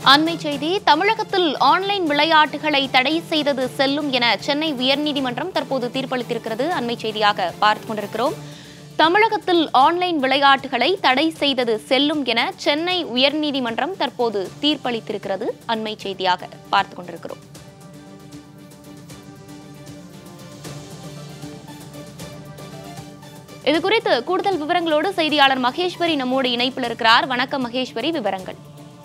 அண்மை செய்தி தமிழகத்தில் ஆன்லைன் விளையாட்டுகளை தடை செய்தது செல்லும் என சென்னை உயர்நீதிமன்றம் தற்போது தீர்ப்பளித்திருக்கிறது அண்மை செய்தியாக பார்த்துக் கொண்டிருக்கிறோம் தமிழகத்தில் ஆன்லைன் விளையாட்டுகளை தடை செய்தது செல்லும் என சென்னை உயர்நீதிமன்றம் தற்போது தீர்ப்பளித்திருக்கிறது அண்மை செய்தியாக பார்த்துக் கொண்டிருக்கிறோம் இது குறித்து கூடுதல் விவரங்களோடு செய்தியாளர் மகேஸ்வரி நம்மோடு இணைப்பில் இருக்கிறார் வணக்கம் மகேஸ்வரி விவரங்கள்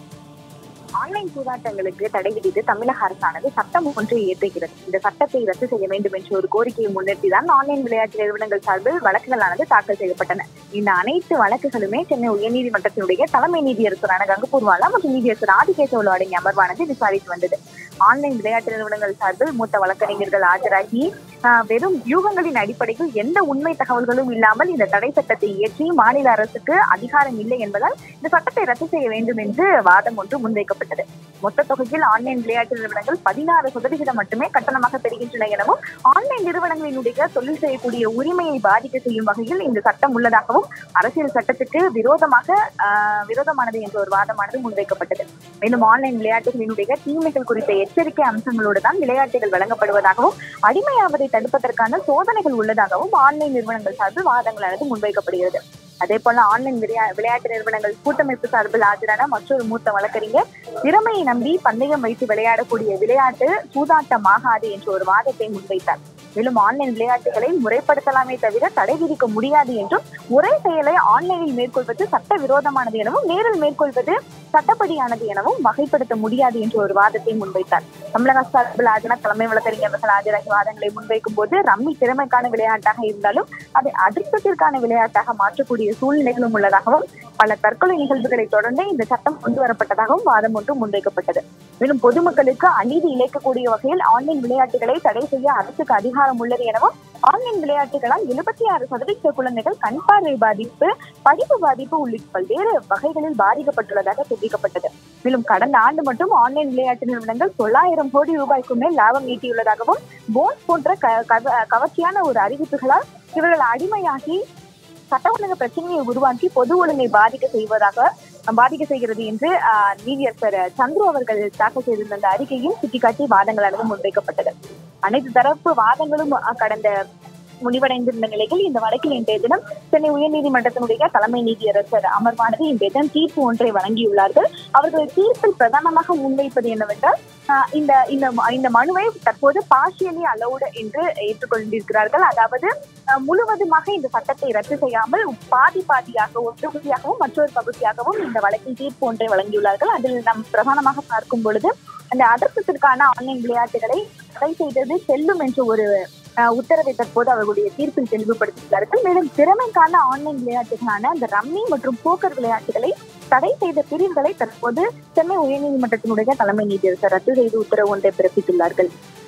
ஆன்லைன் சூதாட்டங்களுக்கு தடை விதித்து தமிழக அரசானது சட்டம் ஒன்றை இயற்றுகிறது இந்த சட்டத்தை ரத்து செய்ய வேண்டும் என்ற ஒரு கோரிக்கையை முன்னிறுத்திதான் ஆன்லைன் விளையாட்டு நிறுவனங்கள் சார்பில் வழக்குகளானது தாக்கல் செய்யப்பட்டன இந்த அனைத்து வழக்குகளுமே சென்னை உயர்நீதிமன்றத்தினுடைய தலைமை நீதியரசரான கங்கப்பூர்வாலா மற்றும் நீதியரசர் ஆதிகேசவலு அடங்கிய அமர்வானது விசாரித்து வந்தது ஆன்லைன் விளையாட்டு நிறுவனங்கள் சார்பில் மூத்த வழக்கறிஞர்கள் ஆஜராகி ஆஹ், வெறும் யூகங்களின் அடிப்படையில் எந்த உண்மை தகவல்களும் இல்லாமல் இந்த தடை சட்டத்தை இயற்றி மாநில அரசுக்கு அதிகாரம் இல்லை என்பதால் இந்த சட்டத்தை ரத்து செய்ய வேண்டும் என்று வாதம் ஒன்று முன்வைக்கப்பட்டது மொத்த தொகையில் ஆன்லைன் விளையாட்டு நிறுவனங்கள் பதினாறு சதவிகிதம் மட்டுமே கட்டணமாக பெறுகின்றன எனவும் ஆன்லைன் நிறுவனங்களினுடைய தொழில் செய்யக்கூடிய உரிமையை பாதிக்க செய்யும் வகையில் இந்த சட்டம் உள்ளதாகவும் அரசியல் சட்டத்துக்கு விரோதமாக ஆஹ், விரோதமானது என்ற ஒரு வாதமானது முன்வைக்கப்பட்டது மேலும் ஆன்லைன் விளையாட்டுகளினுடைய தீமைகள் குறித்த எச்சரிக்கை அம்சங்களோடு தான் விளையாட்டுகள் வழங்கப்படுவதாகவும் அடிமையாவதை தடுப்பதற்கான சோதனைகள் உள்ளதாகவும் ஆன்லைன் நிறுவனங்கள் சார்பில் வாதங்களானது முன்வைக்கப்படுகிறது அதே போல ஆன்லைன் விளையா விளையாட்டு நிறுவனங்கள் கூட்டமைப்பு சார்பில் ஆஜரான மற்றொரு மூத்த வழக்கறிஞர் திறமையை நம்பி பந்தயம் வைத்து விளையாடக்கூடிய விளையாட்டு சூதாட்டமாகாது என்ற ஒரு வாதத்தை முன்வைத்தார் மேலும் ஆன்லைன் விளையாட்டுகளை முறைப்படுத்தலாமே தவிர தடை விதிக்க முடியாது என்றும் ஒரே செயலை ஆன்லைனில் மேற்கொள்வது சட்ட விரோதமானது எனவும் நேரில் மேற்கொள்வது சட்டப்படியானது எனவும் வகைப்படுத்த முடியாது என்ற ஒரு வாதத்தை முன்வைத்தார் தமிழக சார்பில் ஆஜரான தலைமை வழக்கறிஞர்கள் ஆஜராகி வாதங்களை முன்வைக்கும் போது ரம்மி திறமைக்கான விளையாட்டாக இருந்தாலும் அதை அதிர்ஷ்டத்திற்கான விளையாட்டாக மாற்றக்கூடிய சூழ்நிலைகளும் உள்ளதாகவும் பல தற்கொலை நிகழ்வுகளை தொடர்ந்து இந்த சட்டம் கொண்டு வரப்பட்டதாகவும் வாதம் ஒன்று முன்வைக்கப்பட்டது மேலும் பொதுமக்களுக்கு அநீதி இழைக்கக்கூடிய வகையில் ஆன்லைன் விளையாட்டுகளை தடை செய்ய அரசுக்கு அதிகாரம் உள்ளது எனவும் ஆன்லைன் விளையாட்டுகளால் எழுபத்தி ஆறு சதவீத குழந்தைகள் கண் பார்வை பாதிப்பு படிப்பு பாதிப்பு உள்ளிட்ட பல்வேறு வகைகளில் பாதிக்கப்பட்டுள்ளதாக தெரிவிக்கப்பட்டது மேலும் கடந்த ஆண்டு மட்டும் ஆன்லைன் விளையாட்டு நிறுவனங்கள் தொள்ளாயிரம் கோடி ரூபாய்க்கு மேல் லாபம் ஈட்டியுள்ளதாகவும் போன்ஸ் போன்ற க- கவ- கவர்ச்சியான ஒரு அறிவிப்புகளால் இவர்கள் அடிமையாகி சட்ட ஒழுங்கு பிரச்சனையை உருவாக்கி பொது ஒழுங்கை பாதிக்க செய்வதாக பாதிக்க செய்கிறது என்று ஆஹ், நீதியரசர் சந்துரு அவர்கள் தாக்கல் செய்திருந்த அந்த அறிக்கையும் சுட்டிக்காட்டி வாதங்களானது முன்வைக்கப்பட்டது அனைத்து தரப்பு வாதங்களும் அஹ், கடந்த முடிவடைந்திருந்த நிலையில் இந்த வழக்கில் இன்றைய தினம் சென்னை உயர்நீதிமன்றத்தினுடைய தலைமை நீதியரசர் அமர்வானது இன்றைய தினம் தீர்ப்பு ஒன்றை வழங்கியுள்ளார்கள் அவர்கள் தீர்ப்பில் பிரதானமாக முன்வைப்பது என்னவென்றால் ஆஹ், இந்த இந்த ம- இந்த மனுவை தற்போது பார்ஷியலி அலௌடு என்று ஏற்றுக்கொண்டிருக்கிறார்கள் அதாவது அஹ், முழுவதுமாக இந்த சட்டத்தை ரத்து செய்யாமல் பாதி பாதியாக ஒரு பகுதியாகவும் மற்றொரு பகுதியாகவும் இந்த வழக்கில் தீர்ப்பு ஒன்றை வழங்கியுள்ளார்கள் அதில் நாம் பிரதானமாக பார்க்கும் பொழுது அந்த அதர்சத்திற்கான ஆன்லைன் விளையாட்டுகளை தடை செய்தது செல்லும் என்ற ஒரு அஹ், உத்தரவை தற்போது அவர்களுடைய தீர்ப்பில் தெளிவுபடுத்தியுள்ளார்கள் மேலும் திறமைக்கான ஆன்லைன் விளையாட்டுகளான அந்த ரம்மி மற்றும் போக்கர் விளையாட்டுகளை தடை செய்த பிரிவுகளை தற்போது சென்னை உயர்நீதிமன்றத்தினுடைய தலைமை நீதியரசர் ரத்து செய்து உத்தரவு ஒன்றை பிறப்பித்துள்ளார்கள்